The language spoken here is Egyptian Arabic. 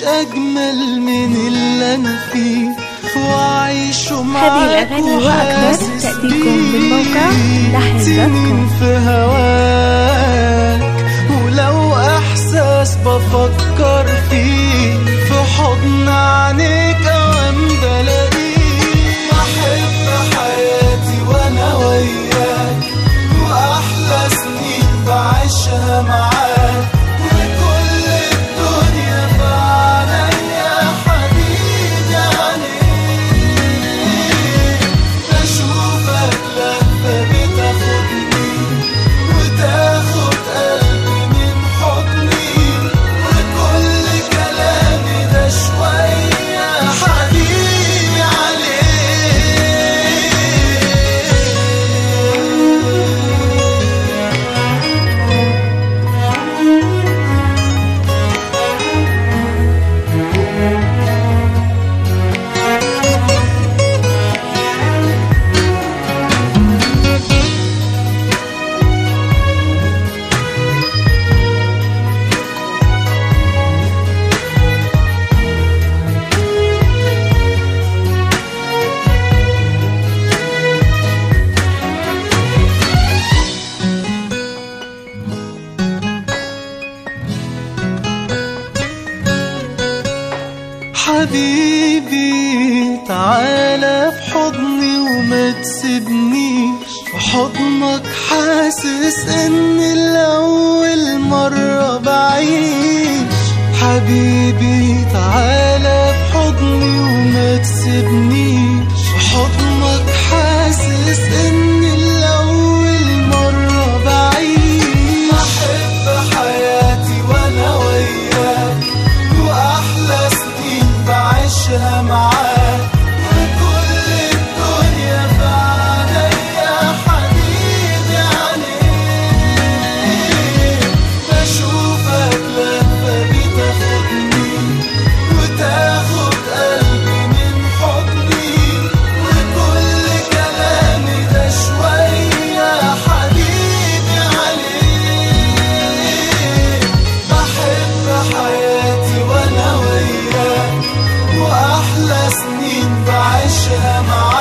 أجمل من اللي أنا فيه وأعيشه معاك هذه الأغاني وأكثر وحاسس تأتيكم بالموقع بيه. لحن دوت سنين كوم. في هواك ولو إحساس بفكر فيه في حضن عينيك أوام بلاقيه أحب حياتي وأنا وياك وأحلى سنين بعيشها معاك وكل الدنيا في عينيا حبيبي عليك بشوفك لفة بتاخدني وتاخد قلبي من حضني وكل كلامي ده شوية حبيبي عليك حبيبي تعالى في حضني وما تسيبنيش في حضنك حاسس ان الاول مرة بعيش حبيبي تعالى في حضني وما تسيبنيش في حضنك حاسس ان الاول مرة بعيش احب حياتي وانا وياك واحلى سنين بعيشها معاك وكل الدنيا في عينيا حبيبي عليك بشوفك لفة بتاخدني وتاخد قلبي من حضني وكل كلامي ده شوية حبيبي عليك بحب حياتي وانا وياك واحلى سنين بعيشها معاك